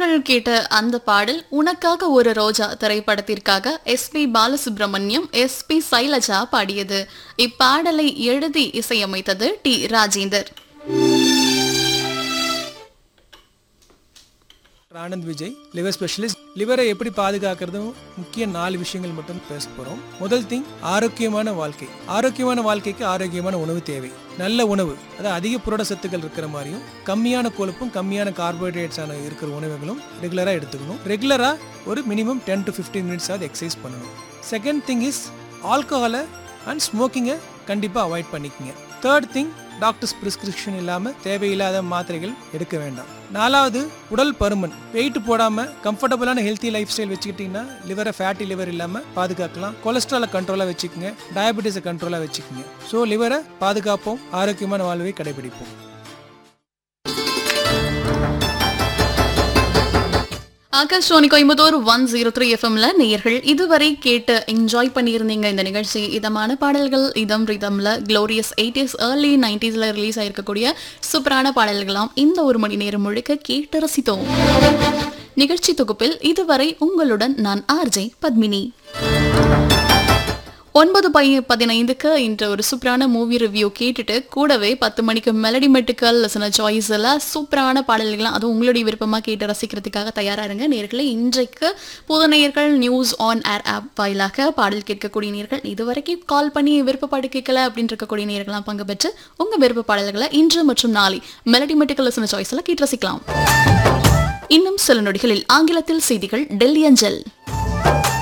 நேர்கள் கேட்ட அந்த பாடல் உனக்காக ஒரு ரோஜா திரைப்படத்திற்காக S P Balasubrahmanyam S P Sailaja பாடியது இப்பாடலை எழுதி இசையமைத்தது T Rajendar Anand Vijay liver specialist லிவரை எப்படி பாதுகாக்கிறதும் முக்கிய நாலு விஷயங்கள் மட்டும் பேச போறோம் முதல் திங் ஆரோக்கியமான வாழ்க்கை ஆரோக்கியமான வாழ்க்கைக்கு ஆரோக்கியமான உணவு தேவை நல்ல உணவு அதாவது அதிக புரட சத்துக்கள் இருக்கிற மாதிரியும் கம்மியான கொழுப்பும் கம்மியான கார்போஹைட்ரேட்ஸான இருக்கிற உணவுகளும் ரெகுலராக எடுத்துக்கணும் ரெகுலராக ஒரு minimum ten to fifteen minutes ஆகுது எக்ஸசைஸ் பண்ணணும் செகண்ட் திங் இஸ் ஆல்கஹாலை அண்ட் ஸ்மோக்கிங்கை கண்டிப்பாக அவாய்ட் பண்ணிக்கங்க தேர்ட் திங் டாக்டர்ஸ் பிரிஸ்கிரிப்ஷன் இல்லாமல் தேவையில்லாத மாத்திரைகள் எடுக்க வேண்டாம் நாலாவது உடல் பருமன் வெயிட் போடாமல் கம்ஃபர்டபுளான ஹெல்த்தி லைஃப் ஸ்டைல் வச்சுக்கிட்டிங்கன்னா லிவரை ஃபேட்டி லிவர் இல்லாமல் பாதுகாக்கலாம் கொலஸ்ட்ராலை கண்ட்ரோலாக வச்சுக்கோங்க டயபெட்டிஸை கண்ட்ரோலாக வச்சுக்கோங்க ஸோ லிவரை பாதுகாப்போம் ஆரோக்கியமான வாழ்வை கடைபிடிப்போம் Akashvani Coimbatore one zero three எஃப்எம்ல நேயர்கள் இதுவரை கேட்டு என்ஜாய் பண்ணியிருந்தீங்க இந்த நிகழ்ச்சி இதமான பாடல்கள் இதம் ரிதம்ல க்ளோரியஸ் எயிட்டிஸ் ஏர்லி நைன்டிஸ்ல ரிலீஸ் ஆயிருக்கக்கூடிய சூப்பரான பாடல்களாம் இந்த ஒரு மணி நேரம் முழுக்க கேட்டு ரசித்தோம் நிகழ்ச்சி தொகுப்பில் இதுவரை உங்களுடன் நான் ஆர்ஜே பத்மினி ஒன்பது பை பதினைந்துக்கு இன்று ஒரு சூப்பரான மூவி ரிவ்யூ கேட்டுட்டு கூடவே பத்து மணிக்கு மெலடி மெட்டுக்கல் லசன சாய்ஸ் எல்லாம் சூப்பரான பாடல்கள்லாம் அதுவும் உங்களுடைய விருப்பமாக கேட்டு ரசிக்கிறதுக்காக தயாராக இருங்க நேர்களை இன்றைக்கு புது நேயர்கள் நியூஸ் ஆன் ஏர் ஆப் வாயிலாக பாடல் கேட்கக்கூடிய நேர்கள் இதுவரைக்கும் கால் பண்ணி விருப்பப்பாடு கேட்கல அப்படின்னு இருக்கக்கூடிய நேர்கள்லாம் பங்கு பெற்று உங்கள் விருப்ப பாடல்களை இன்று மற்றும் நாளை மெலடி மெட்டுக்கல் லசன சாய்ஸில் கேட்டு ரசிக்கலாம் இன்னும் சில நொடிகளில் ஆங்கிலத்தில் செய்திகள் டெல்லி அஞ்சல்